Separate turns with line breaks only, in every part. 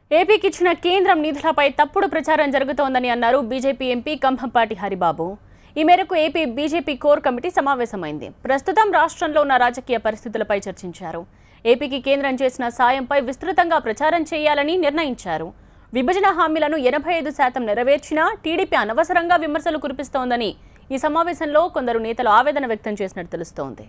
ఏపీకి ఇచ్చిన కేంద్రం నిధులపై తప్పుడు ప్రచారం జరుగుతోందని అన్నారు బీజేపీ ఎంపీ కంభంపాటి హరిబాబు ఈ మేరకు ఏపీ బీజేపీ కోర్ కమిటీ సమావేశమైంది ప్రస్తుతం రాష్ట్రంలో ఉన్న రాజకీయ పరిస్థితులపై చర్చించారు ఏపీకి కేంద్రం చేసిన సాయంపై విస్తృతంగా ప్రచారం చేయాలని నిర్ణయించారు విభజన హామీలను ఎనభై ఐదు శాతం నెరవేర్చినా టీడీపీ అనవసరంగా విమర్శలు కురిపిస్తోందని ఈ సమావేశంలో కొందరు నేతలు ఆవేదన వ్యక్తం చేసినట్టు తెలుస్తోంది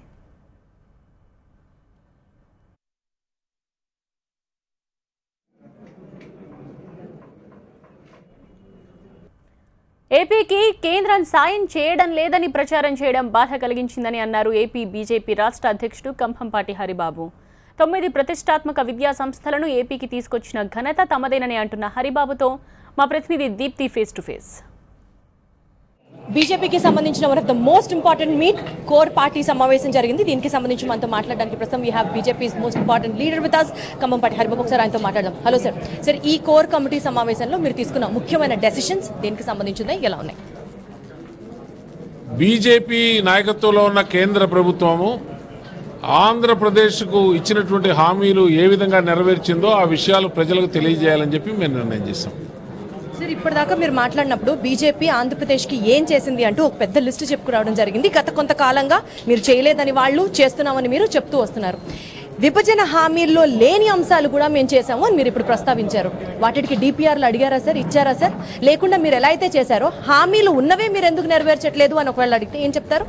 ఏపీకి కేంద్రం సాయం చేయడం లేదని ప్రచారం చేయడం బాధ కలిగించిందని అన్నారు ఏపీ బీజేపీ రాష్ట్ర అధ్యక్షుడు కంభంపాటి హరిబాబు తొమ్మిది ప్రతిష్టాత్మక విద్యా సంస్థలను ఏపీకి తీసుకొచ్చిన ఘనత తమదేనని అంటున్న హరిబాబుతో మా ప్రతినిధి దీప్తి ఫేస్ టు ఫేస్
బీజేపీకి సంబంధించిన one of the most important meet core party సమావేశం జరిగింది దీనికి సంబంధించి మనతో మాట్లాడడానికి ప్రస్తుతం we have BJP's most important leader with us Kambhampati Haribabu ఒకసారి ఆయనతో మాట్లాడదాం హలో సార్ సార్ ఈ కోర్ కమిటీ సమావేశంలో మీరు తీసుకున్న ముఖ్యమైన డెసిషన్స్ దేనికి సంబంధించింది ఎలా ఉన్నాయి
బీజేపీ నాయకత్వంలో ఉన్న కేంద్ర ప్రభుత్వము ఆంధ్రప్రదేశ్కు ఇచ్చినటువంటి హామీలు ఏ విధంగా నెరవేర్చిందో ఆ విషయాలు ప్రజలకు తెలియజేయాలని చెప్పి మేము నిర్ణయం చేశాం
సార్ ఇప్పటిదాకా మీరు మాట్లాడినప్పుడు బీజేపీ ఆంధ్రప్రదేశ్కి ఏం చేసింది అంటూ ఒక పెద్ద లిస్టు చెప్పుకురావడం జరిగింది గత కొంతకాలంగా మీరు చేయలేదని వాళ్ళు చేస్తున్నామని మీరు చెప్తూ వస్తున్నారు విభజన హామీల్లో లేని అంశాలు కూడా మేము చేసాము అని మీరు ఇప్పుడు ప్రస్తావించారు వాటికి డిపిఆర్లు అడిగారా సార్ ఇచ్చారా సార్ లేకుండా మీరు ఎలా అయితే చేశారో హామీలు ఉన్నవే మీరు ఎందుకు నెరవేర్చట్లేదు అని ఒకవేళ అడిగితే ఏం చెప్తారు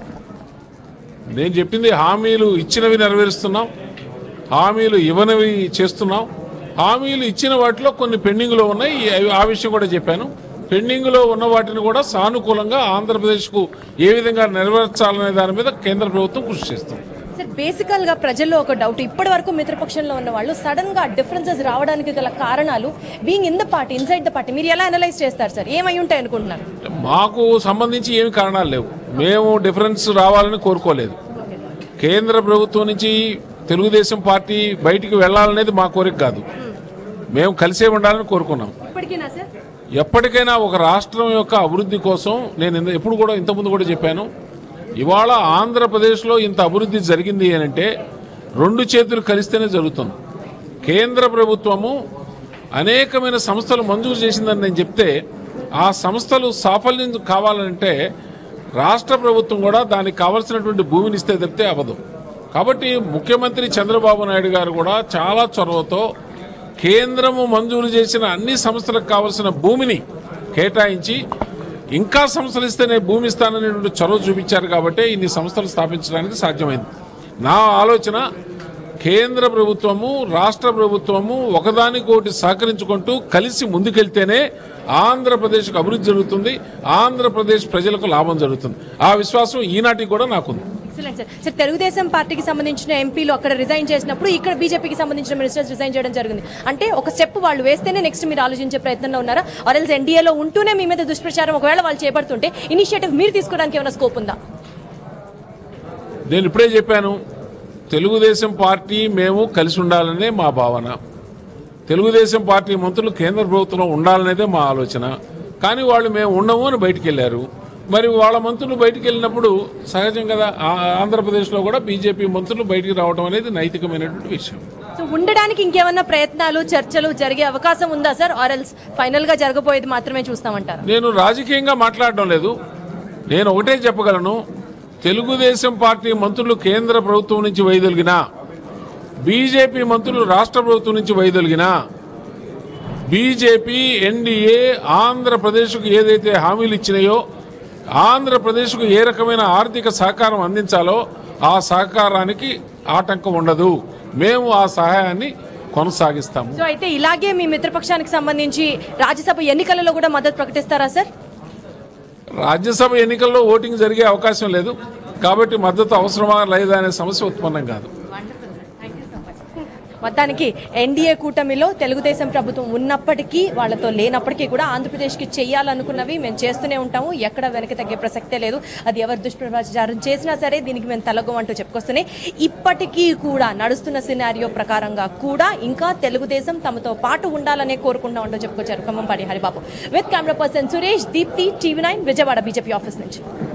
నేను చెప్పింది హామీలు ఇచ్చినవి నెరవేరుస్తున్నాం హామీలు ఇవ్వనివి చేస్తున్నాం హామీలు ఇచ్చిన వాటిలో కొన్ని పెండింగ్లో ఉన్నాయి అవి- ఆ విషయం కూడా చెప్పాను పెండింగ్లో ఉన్న వాటిని కూడా సానుకూలంగా ఆంధ్రప్రదేశ్కు ఏ విధంగా నెరవేర్చాలనే దాని మీద కేంద్ర ప్రభుత్వం కృషి చేస్తుంది
సార్ బేసికల్ గా ప్రజల్లో ఒక డౌట్ ఇప్పటి వరకు మిత్రపక్షంలో ఉన్న వాళ్ళు సడన్ గా డిఫరెన్సెస్ రావడానికి గల కారణాలు being in the party inside the party మీరు ఎలా అనలైజ్ చేస్తారు సార్ ఏమై ఉంటాయి అనుకుంటున్నారు
మాకు సంబంధించి ఏమి కారణాలు లేవు మేము డిఫరెన్స్ రావాలని కోరుకోలేదు కేంద్ర ప్రభుత్వం నుంచి తెలుగుదేశం పార్టీ బయటికి వెళ్ళాలనేది మా కోరిక కాదు మేము కలిసే ఉండాలని కోరుకున్నాం
ఇప్పటికీనా సార్
ఎప్పటికైనా ఒక రాష్ట్రం యొక్క అభివృద్ధి కోసం నేను ఇంత- ఎప్పుడు కూడా ఇంతకుముందు కూడా చెప్పాను ఇవాళ ఆంధ్రప్రదేశ్లో ఇంత అభివృద్ధి జరిగింది అని అంటే రెండు చేతులు కలిస్తేనే జరుగుతుంది కేంద్ర ప్రభుత్వము అనేకమైన సంస్థలు మంజూరు చేసిందని నేను చెప్తే ఆ సంస్థలు సాఫల్యం కావాలంటే రాష్ట్ర ప్రభుత్వం కూడా దానికి కావలసినటువంటి భూమిని ఇస్తే తప్పితే అవ్వదు కాబట్టి ముఖ్యమంత్రి చంద్రబాబు నాయుడు గారు కూడా చాలా చొరవతో కేంద్రము మంజూరు చేసిన అన్ని సంస్థలకు కావలసిన భూమిని కేటాయించి ఇంకా సంస్థలు ఇస్తేనే భూమి ఇస్తాననేటువంటి చొరవ చూపించారు కాబట్టి ఇన్ని సంస్థలు స్థాపించడానికి సాధ్యమైంది నా ఆలోచన కేంద్ర ప్రభుత్వము రాష్ట్ర ప్రభుత్వము ఒకదానికోటి సహకరించుకుంటూ కలిసి ముందుకెళ్తేనే ఆంధ్రప్రదేశ్కు అభివృద్ధి జరుగుతుంది ఆంధ్రప్రదేశ్ ప్రజలకు లాభం జరుగుతుంది ఆ విశ్వాసం ఈనాటికి కూడా నాకుంది
ఎక్సలెంట్ సార్ సార్ తెలుగుదేశం పార్టీకి సంబంధించిన ఎంపీలు అక్కడ రిజైన్ చేసినప్పుడు ఇక్కడ బీజేపీకి సంబంధించిన మినిస్టర్స్ రిజైన్ చేయడం జరిగింది అంటే ఒక స్టెప్ వాళ్ళు వేస్తేనే నెక్స్ట్ మీరు ఆలోచించే ప్రయత్నంలో ఉన్నారా ఆర్ఎల్స్ ఎన్డీఏలో ఉంటూనే మీ మీద దుష్ప్రచారం ఒకవేళ వాళ్ళు చేపడుతుంటే ఇనిషియేటివ్ మీరు తీసుకోవడానికి ఏమైనా స్కోప్ ఉందా
నేను ఇప్పుడే చెప్పాను తెలుగుదేశం పార్టీ మేము కలిసి ఉండాలనే మా భావన తెలుగుదేశం పార్టీ మంత్రులు కేంద్ర ప్రభుత్వంలో ఉండాలనేదే మా ఆలోచన కానీ వాళ్ళు మేము ఉండము అని బయటికి వెళ్ళారు మరి వాళ్ళ మంత్రులు బయటికి వెళ్ళినప్పుడు సహజం కదా ఆ- ఆంధ్రప్రదేశ్లో కూడా బీజేపీ మంత్రులు బయటికి రావడం అనేది నైతికమైనటువంటి విషయం
సో ఉండడానికి ఇంకేమన్నా ప్రయత్నాలు చర్చలు జరిగే అవకాశం ఉందా సార్ ఆర్ఎల్స్ ఫైనల్ గా జరగబోయేది మాత్రమే చూస్తామంటారా
నేను రాజకీయంగా మాట్లాడడం లేదు నేను ఒకటే చెప్పగలను తెలుగుదేశం పార్టీ మంత్రులు కేంద్ర ప్రభుత్వం నుంచి వైదొలిగినా బీజేపీ మంత్రులు రాష్ట్ర ప్రభుత్వం నుంచి వైదొలిగినా బీజేపీ ఎన్డీఏ ఆంధ్రప్రదేశ్కు ఏదైతే హామీలు ఇచ్చినాయో ఆంధ్రప్రదేశ్కు ఏ రకమైన ఆర్థిక సహకారం అందించాలో ఆ సహకారానికి ఆటంకం ఉండదు మేము ఆ సహాయాన్ని కొనసాగిస్తాము
సో అయితే ఇలాగే మీ మిత్రపక్షానికి సంబంధించి రాజ్యసభ ఎన్నికలలో కూడా మద్దతు ప్రకటిస్తారా సార్
రాజ్యసభ ఎన్నికల్లో ఓటింగ్ జరిగే అవకాశం లేదు కాబట్టి మద్దతు అవసరమా లేదా అనే సమస్య ఉత్పన్నం కాదు
మొత్తానికి ఎన్డీఏ కూటమిలో తెలుగుదేశం ప్రభుత్వం ఉన్నప్పటికీ వాళ్ళతో లేనప్పటికీ కూడా ఆంధ్రప్రదేశ్కి చేయాలనుకున్నవి మేము చేస్తూనే ఉంటాము ఎక్కడ వెనక్కి తగ్గే ప్రసక్తే లేదు అది ఎవరు దుష్ప్రచారం చేసినా సరే దీనికి మేము తలగం అంటూ చెప్పుకొస్తున్నాయి ఇప్పటికీ కూడా నడుస్తున్న సినారియో ప్రకారంగా కూడా ఇంకా తెలుగుదేశం తమతో పాటు ఉండాలనే కోరుకుంటా ఉంటూ చెప్పుకొచ్చారు Kambhampati Haribabu with camera person Suresh Deepthi TV nine Vijayawada BJP office నుంచి